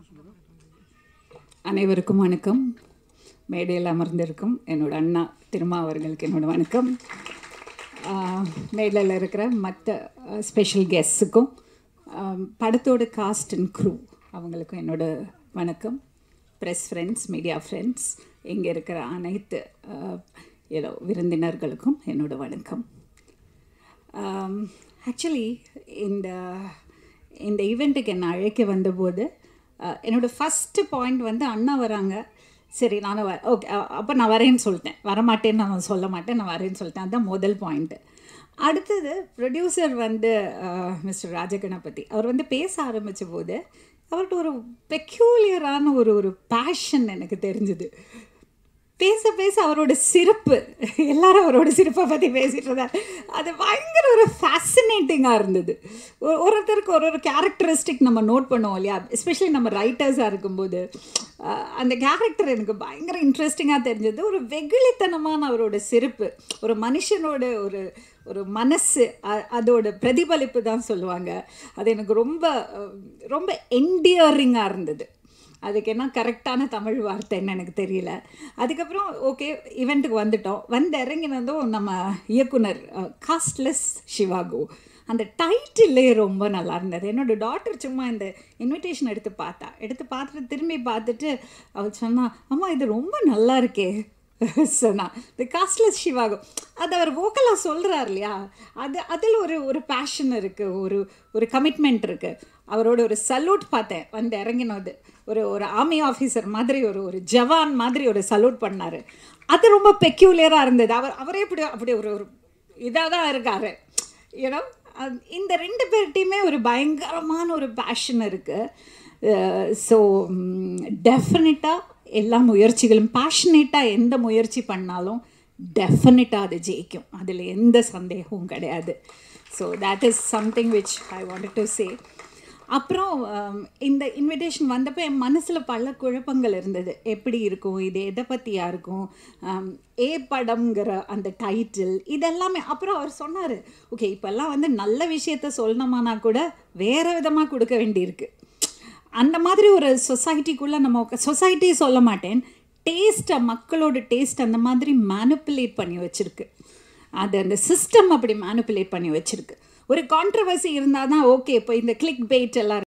அனைவருக்கும் வணக்கம் மேடையில் அமர்ந்திருக்கும் என்னோட அண்ணா திருமா அவர்களுக்கு என்னோட வணக்கம் ஆஹ், மேடையில் இருக்கிற மற்ற ஸ்பெஷல் கெஸ்ட்டுக்கும் படத்தோட காஸ்ட் அண்ட் க்ரூ அவங்களுக்கும் என்னோட வணக்கம் ப்ரெஸ் ஃப்ரெண்ட்ஸ் மீடியா ஃப்ரெண்ட்ஸ் இங்கே இருக்கிற அனைத்து ஆஹ், ஏதோ விருந்தினர்களுக்கும் என்னோட வணக்கம் ஆக்சுவலி இந்த இந்த ஈவெண்ட்டுக்கு என்னை அழைக்க வந்தபோது அஹ், என்னோட ஃபஸ்ட்டு பாயிண்ட் வந்து அண்ணா வராங்க சரி நான் வ ஓகே அப்போ நான் வரேன்னு சொல்லிட்டேன் வரமாட்டேன்னு நான் சொல்ல மாட்டேன் நான் வரேன்னு சொல்லிட்டேன் அதுதான் முதல் பாயிண்ட்டு அடுத்தது ப்ரொடியூசர் வந்து மிஸ்டர் ராஜகணபதி அவர் வந்து பேச ஆரம்பித்த போது அவர்கிட்ட ஒரு பெக்யூலியரான ஒரு ஒரு பேஷன் எனக்கு தெரிஞ்சுது பேச பேச அவரோட சிறப்பு எல்லாரும் அவரோட சிறப்பை பற்றி பேசிட்டு இருந்தார் அது பயங்கர ஒரு ஃபேசினேட்டிங்காக இருந்தது ஒரு ஒருத்தருக்கு ஒரு ஒரு கேரக்டரிஸ்டிக் நம்ம நோட் பண்ணுவோம் இல்லையா எஸ்பெஷலி நம்ம ரைட்டர்ஸாக இருக்கும்போது அஹ், அந்த கேரக்டர் எனக்கு பயங்கர இன்ட்ரெஸ்டிங்காக தெரிஞ்சது ஒரு வெகுளித்தனமான அவரோட சிறப்பு ஒரு மனுஷனோட ஒரு ஒரு மனசு அ- அதோட பிரதிபலிப்பு தான் சொல்லுவாங்க அது எனக்கு ரொம்ப அஹ், ரொம்ப என்டியரிங்காக இருந்தது அதுக்கு என்ன கரெக்டான தமிழ் வார்த்தைன்னு எனக்கு தெரியல அதுக்கப்புறம் ஓகே ஈவெண்ட்டுக்கு வந்துட்டோம் வந்து இறங்கினதும் நம்ம இயக்குனர் காஸ்ட்லெஸ் சிவாகோ அந்த டைட்டிலே ரொம்ப நல்லா இருந்தது என்னோட டாட்டர் சும்மா இந்த இன்விடேஷன் எடுத்து பார்த்தா எடுத்து பார்த்துட்டு திரும்பி பார்த்துட்டு அவள் சொன்னா அம்மா இது ரொம்ப நல்லா இருக்கே சொன்னா தி காஸ்ட்லெஸ் சிவாகோ அது அவர் வோக்கலாக சொல்கிறார் இல்லையா அது அதில் ஒரு ஒரு பேஷன் இருக்குது ஒரு ஒரு கமிட்மெண்ட் இருக்குது அவரோட ஒரு சல்யூட் பார்த்தேன் வந்து இறங்கினது ஒரு ஒரு ஆர்மி ஆஃபீஸர் மாதிரி ஒரு ஒரு ஜவான் மாதிரி ஒரு சல்யூட் பண்ணார் அது ரொம்ப பெக்யூலியராக இருந்தது அவர் அவரே இப்படி அப்படி ஒரு ஒரு இதாக தான் இருக்கார் ஏன்னா இந்த ரெண்டு பேர்கிட்டையுமே ஒரு பயங்கரமான ஒரு பேஷன் இருக்குது ஸோ டெஃபினட்டாக எல்லா முயற்சிகளும் பேஷனேட்டாக எந்த முயற்சி பண்ணாலும் டெஃபினட்டாக அது ஜெயிக்கும் அதில் எந்த சந்தேகமும் கிடையாது so that is something which I wanted to say அப்புறம் um, இந்த இன்விடேஷன் வந்தப்போ என் மனசில் பல குழப்பங்கள் இருந்தது எப்படி இருக்கும் இது எதை பற்றியா இருக்கும் um, ஏ படம்ங்கிற அந்த டைட்டில் இதெல்லாமே அப்புறம் அவர் சொன்னார் ஓகே இப்போல்லாம் வந்து நல்ல விஷயத்த சொல்லணுமானா கூட வேறு விதமாக கொடுக்க வேண்டியிருக்கு அந்த மாதிரி ஒரு சொசைட்டிக்குள்ளே நம்ம சொசைட்டி சொல்ல மாட்டேன் டேஸ்ட்டை மக்களோட டேஸ்ட் அந்த மாதிரி மேனுப்புலேட் பண்ணி வச்சுருக்கு அது அந்த சிஸ்டம் அப்படி மேனுப்புலேட் பண்ணி வச்சுருக்கு ஒரு கான்ட்ரவர்சி இருந்தால் தான் ஓகே இப்போ இந்த கிளிக் பெயிட் எல்லாம்